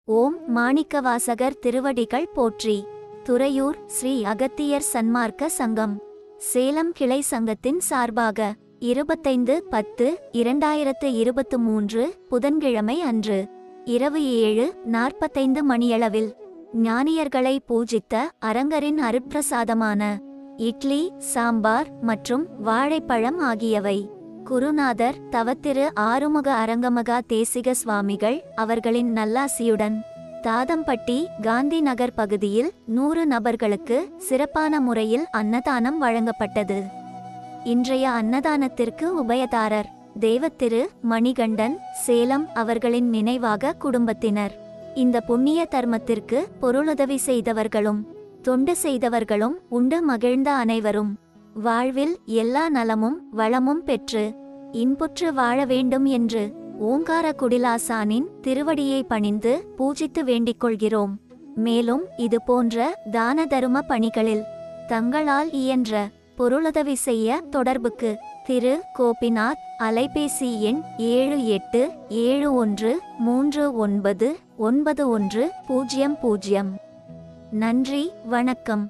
ஓம் மாணிக்கவாசகர் திருவடிகள் போற்றி துறையூர் ஸ்ரீ அகத்தியர் சன்மார்க்க சங்கம் சேலம் கிளை சங்கத்தின் சார்பாக இருபத்தைந்து பத்து இரண்டாயிரத்து இருபத்து மூன்று புதன்கிழமை அன்று இரவு ஏழு நாற்பத்தைந்து மணியளவில் ஞானியர்களை பூஜித்த அரங்கரின் அருட்பிரசாதமான இட்லி சாம்பார் மற்றும் வாழைப்பழம் ஆகியவை குருநாதர் தவத்திரு ஆறுமுக அரங்கமகா தேசிக சுவாமிகள் அவர்களின் நல்லாசியுடன் தாதம்பட்டி காந்தி நகர் பகுதியில் நூறு நபர்களுக்கு சிறப்பான முறையில் அன்னதானம் வழங்கப்பட்டது இன்றைய அன்னதானத்திற்கு உபயதாரர் தேவத்திரு மணிகண்டன் சேலம் அவர்களின் நினைவாக குடும்பத்தினர் இந்த புண்ணிய தர்மத்திற்கு பொருளுதவி செய்தவர்களும் தொண்டு செய்தவர்களும் உண்டு மகிழ்ந்த அனைவரும் வாழ்வில் எல்லா நலமும் வளமும் பெற்று இன்புற்று வாழ வேண்டும் என்று ஓங்கார குடிலாசானின் திருவடியை பணிந்து பூஜித்து வேண்டிக் கொள்கிறோம் மேலும் இது போன்ற தான தரும பணிகளில் தங்களால் இயன்ற பொருளுதவி செய்ய தொடர்புக்கு திரு கோபிநாத் அலைபேசி எண் ஏழு எட்டு ஏழு ஒன்று மூன்று ஒன்பது ஒன்பது ஒன்று பூஜ்ஜியம் பூஜ்ஜியம் நன்றி வணக்கம்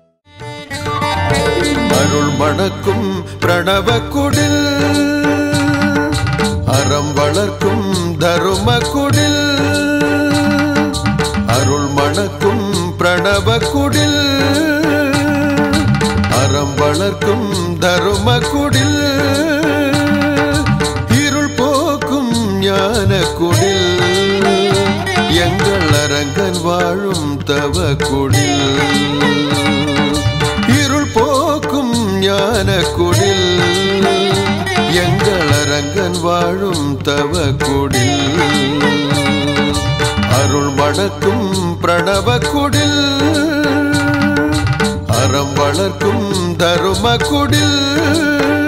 அருள் மணக்கும் பிரணவ குடில் அறம் வளர்க்கும் தரும குடில் அருள் மணக்கும் பிரணவ குடில் அறம் வளர்க்கும் தரும குடில் இருள் போக்கும் ஞான குடில் எங்கள் அரங்கன் வாழும் தவ குடில் இருள் போக்கும் ஞான குடில் எங்கள் அரங்கன் வாழும் தவ குடில் அருள் மணக்கும் பிரணவ குடில் அறம் வளர்க்கும் தரும குடில்